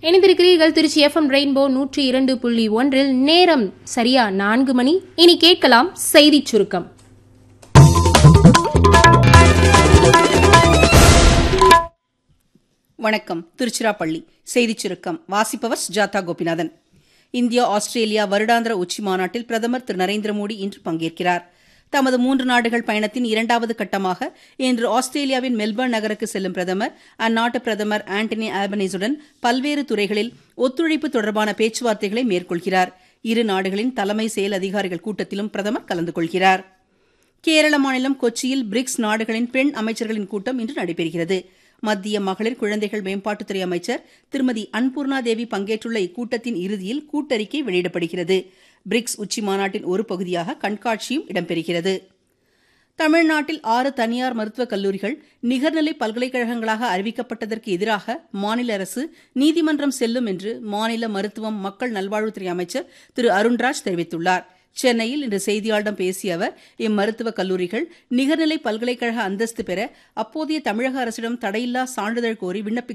இணைந்திருக்கிறீர்கள் Trichy FM rainbow நூற்றி இரண்டு புள்ளி ஒன்றில் நேரம் சரியா நான்கு மணி இனி கேட்கலாம் செய்திச் சுருக்கம் வணக்கம் திருச்சிராப்பள்ளி செய்திச் சுருக்கம் வாசிப்பவர் சுஜாதா கோபிநாதன் இந்தியா ஆஸ்திரேலியா வருடாந்திர உச்சி மாநாட்டில் பிரதமர் திரு நரேந்திர மோடி இன்று பங்கேற்கிறார் தமது மூன்று நாடுகள் பயணத்தின் இரண்டாவது கட்டமாக இன்று ஆஸ்திரேலியாவின் மெல்பர்ன் நகருக்கு செல்லும் பிரதமர் அந்நாட்டு பிரதமர் ஆண்டனி ஆல்பனீஸுடன் பல்வேறு துறைகளில் ஒத்துழைப்பு தொடர்பான பேச்சுவார்த்தைகளை மேற்கொள்கிறார் இரு நாடுகளின் தலைமை செயல் அதிகாரிகள் கூட்டத்திலும் பிரதமர் கலந்து கொள்கிறார் கேரள மாநிலம் கொச்சியில் பிரிக்ஸ் நாடுகளின் பெண் அமைச்சர்களின் கூட்டம் இன்று நடைபெறுகிறது மத்திய மகளிர் குழந்தைகள் மேம்பாட்டுத்துறை அமைச்சர் திருமதி அன்பூர்ணா தேவி பங்கேற்றுள்ள இக்கூட்டத்தின் இறுதியில் கூட்டறிக்கை வெளியிடப்படுகிறது பிரிக்ஸ் உச்சி மாநாட்டின் ஒரு பகுதியாக கண்காட்சியும் இடம்பெறுகிறது தமிழ்நாட்டில் ஆறு தனியார் மருத்துவக் கல்லூரிகள் நிகர்நிலை பல்கலைக்கழகங்களாக அறிவிக்கப்பட்டதற்கு எதிராக மாநில அரசு நீதிமன்றம் செல்லும் என்று மாநில மருத்துவம் மக்கள் நல்வாழ்வுத்துறை அமைச்சர் திரு அருண்ராஜ் தெரிவித்துள்ளார் சென்னையில் இன்று செய்தியாளர்களிடம் பேசிய அவர் இம்மருத்துவக் கல்லூரிகள் நிகர்நிலை பல்கலைக்கழக அந்தஸ்து பெற அப்போதைய தமிழக அரசிடம் தடையில்லா சான்றிதழ் கோரி விண்ணப்பிக்க